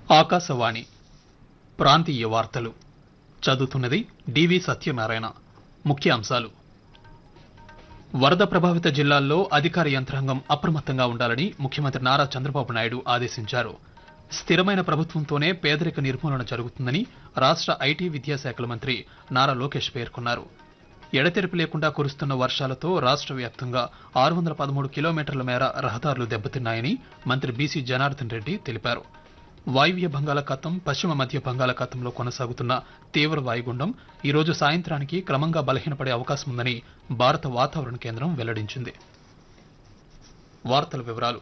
ఆకాశవాణి ప్రాంతీయ వార్తలు చదువుతున్నది డివి సత్యనారాయణ ముఖ్య అంశాలు వరద ప్రభావిత జిల్లాల్లో అధికార యంత్రాంగం అప్రమత్తంగా ఉండాలని ముఖ్యమంత్రి నారా చంద్రబాబు నాయుడు ఆదేశించారు స్థిరమైన ప్రభుత్వంతోనే పేదరిక నిర్మూలన జరుగుతుందని రాష్ట్ర ఐటీ విద్యాశాఖల మంత్రి నారా లోకేష్ పేర్కొన్నారు ఎడతెరిపి లేకుండా కురుస్తున్న వర్షాలతో రాష్ట్ర వ్యాప్తంగా ఆరు వందల పదమూడు కిలోమీటర్ల మేర రహదారులు దెబ్బతిన్నాయని మంత్రి బీసీ జనార్దన్ రెడ్డి తెలిపారు వాయువ్య బంగాళాఖాతం పశ్చిమ మధ్య బంగాళాఖాతంలో కొనసాగుతున్న తీవ్ర వాయుగుండం ఈ రోజు సాయంత్రానికి క్రమంగా బలహీనపడే అవకాశం ఉందని భారత వాతావరణ కేంద్రం వెల్లడించింది వార్తల వివరాలు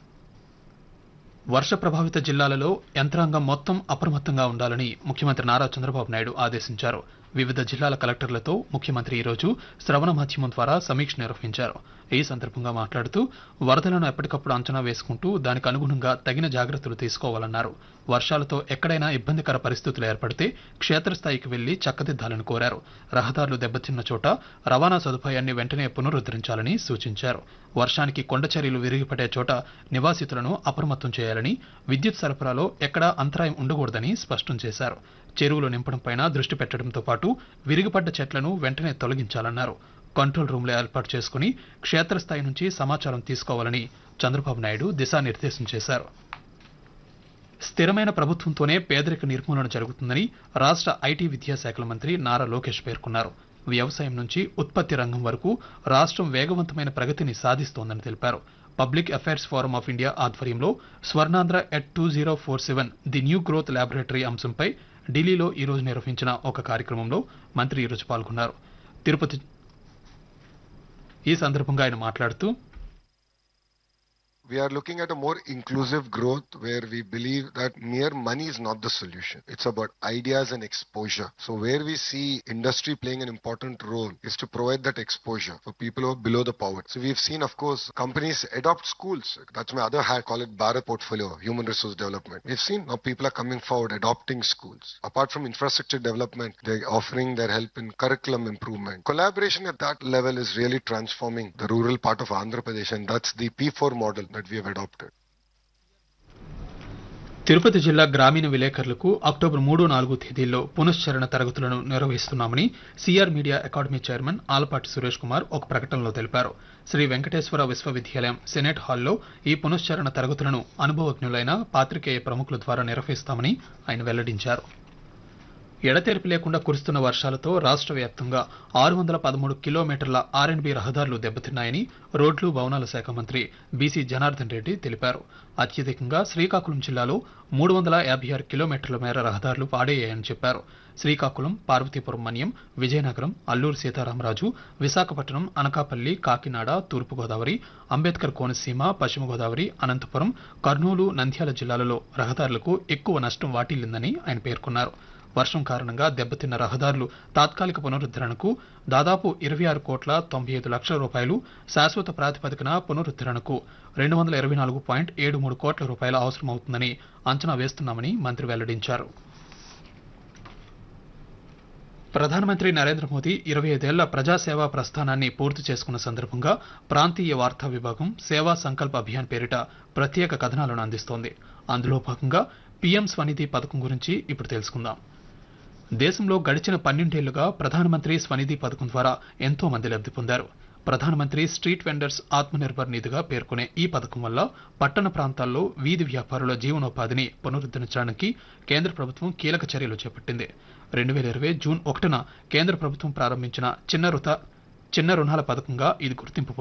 వర్ష ప్రభావిత జిల్లాలలో యంత్రాంగం మొత్తం అప్రమత్తంగా ఉండాలని ముఖ్యమంత్రి నారా చంద్రబాబు నాయుడు ఆదేశించారు వివిధ జిల్లాల కలెక్టర్లతో ముఖ్యమంత్రి ఈరోజు శ్రవణ మాధ్యమం ద్వారా సమీక్ష నిర్వహించారు ఈ సందర్భంగా మాట్లాడుతూ వరదలను ఎప్పటికప్పుడు అంచనా వేసుకుంటూ దానికి అనుగుణంగా తగిన జాగ్రత్తలు తీసుకోవాలన్నారు వర్షాలతో ఎక్కడైనా ఇబ్బందికర పరిస్థితులు ఏర్పడితే క్షేత్రస్థాయికి వెళ్లి చక్కదిద్దాలని కోరారు రహదారులు దెబ్బతిన్న చోట రవాణా సదుపాయాన్ని వెంటనే పునరుద్ధరించాలని సూచించారు వర్షానికి కొండచర్యలు విరిగిపడే చోట నివాసితులను అప్రమత్తం చేయాలని విద్యుత్ సరఫరాలో ఎక్కడా అంతరాయం ఉండకూడదని స్పష్టం చేశారు చెరువులు నింపడంపైన దృష్టి పెట్టడంతో పాటు విరిగిపడ్డ చెట్లను వెంటనే తొలగించాలన్నారు కంట్రోల్ రూమ్లు ఏర్పాటు చేసుకుని క్షేత్రస్థాయి నుంచి సమాచారం తీసుకోవాలని చంద్రబాబు నాయుడు దిశానిర్దేశం చేశారు స్థిరమైన ప్రభుత్వంతోనే పేదరిక నిర్మూలన జరుగుతుందని రాష్ట్ర ఐటీ విద్యాశాఖల మంత్రి నారా లోకేష్ పేర్కొన్నారు వ్యవసాయం నుంచి ఉత్పత్తి రంగం వరకు రాష్ట్రం వేగవంతమైన ప్రగతిని సాధిస్తోందని తెలిపారు public affairs forum of India ఆధ్వర్యంలో Swarnandhra at two zero four seven the new growth laboratory అంశంపై ఢిల్లీలో ఈ రోజు నిర్వహించిన ఒక కార్యక్రమంలో మంత్రి ఈరోజు పాల్గొన్నారు తిరుపతి ఈ సందర్భంగా ఆయన మాట్లాడుతూ We are looking at a more inclusive growth where we believe that mere money is not the solution. It's about ideas and exposure. So where we see industry playing an important role is to provide that exposure for people who are below the poverty. So we've seen, of course, companies adopt schools. That's my other hat, call it Bharat portfolio, human resource development. We've seen now people are coming forward adopting schools. Apart from infrastructure development, they're offering their help in curriculum improvement. Collaboration at that level is really transforming the rural part of Andhra Pradesh and that's the P4 model that we have adopted. Tirupati జిల్లా గ్రామీణ విలేకరులకు October మూడు నాలుగు తేదీల్లో పునశ్చరణ తరగతులను నిర్వహిస్తున్నామని CR media academy chairman Alapati Suresh Kumar ఒక ప్రకటనలో తెలిపారు శ్రీ వెంకటేశ్వర విశ్వవిద్యాలయం సెనెట్ హాల్లో ఈ పునశ్చరణ తరగతులను అనుభవజ్ఞులైన పాత్రికేయ ప్రముఖుల ద్వారా నిర్వహిస్తామని ఆయన వెల్లడించారు ఎడతెరిపి లేకుండా కురుస్తున్న వర్షాలతో రాష్ట్ర వ్యాప్తంగా ఆరు వందల పదమూడు కిలోమీటర్ల ఆర్ఎండ్బి రహదారులు దెబ్బతిన్నాయని రోడ్లు భవనాల శాఖ మంత్రి బీసీ జనార్దన్ రెడ్డి తెలిపారు అత్యధికంగా శ్రీకాకుళం జిల్లాలో మూడు వందల యాభై ఆరు కిలోమీటర్ల మేర రహదారులు పాడయ్యాయని చెప్పారు శ్రీకాకుళం పార్వతీపురం మన్యం విజయనగరం అల్లూరు సీతారామరాజు విశాఖపట్నం అనకాపల్లి కాకినాడ తూర్పుగోదావరి అంబేద్కర్ కోనసీమ పశ్చిమ గోదావరి అనంతపురం కర్నూలు నంద్యాల జిల్లాలలో రహదారులకు ఎక్కువ నష్టం వాటిల్లిందని ఆయన పేర్కొన్నారు వర్షం కారణంగా దెబ్బతిన్న రహదారులు తాత్కాలిక పునరుద్ధరణకు దాదాపు ఇరవై ఆరు కోట్ల తొంభై ఐదు లక్షల రూపాయలు శాశ్వత ప్రాతిపదికన పునరుద్ధరణకు రెండు వందల ఇరవై నాలుగు పాయింట్ ఏడు మూడు కోట్ల రూపాయలు అవసరమవుతుందని అంచనా వేస్తున్నామని మంత్రి వెల్లడించారు ప్రధానమంత్రి నరేంద్ర మోదీ ఇరవై ఐదేళ్ల ప్రజాసేవా ప్రస్థానాన్ని పూర్తి చేసుకున్న సందర్భంగా ప్రాంతీయ వార్తా విభాగం సేవా సంకల్ప అభియాన్ పేరిట ప్రత్యేక కథనాలను అందిస్తోంది అందులో భాగంగా పీఎం స్వనిధి పథకం గురించి ఇప్పుడు తెలుసుకుందాం దేశంలో గడిచిన పన్నెండేళ్లుగా ప్రధానమంత్రి స్వనిధి పథకం ద్వారా ఎంతో మంది లబ్ధి పొందారు ప్రధానమంత్రి స్ట్రీట్ వెండర్స్ ఆత్మనిర్భర్ నిధిగా పేర్కొనే ఈ పథకం వల్ల పట్టణ ప్రాంతాల్లో వీధి వ్యాపారుల జీవనోపాధిని పునరుద్ధరించడానికి కేంద్ర ప్రభుత్వం కీలక చర్యలు చేపట్టింది రెండు వేల ఇరవై జూన్ ఒకటిన కేంద్ర ప్రభుత్వం ప్రారంభించిన చిన్న రుత చిన్న రుణాల పథకంగా ఇది గుర్తింపు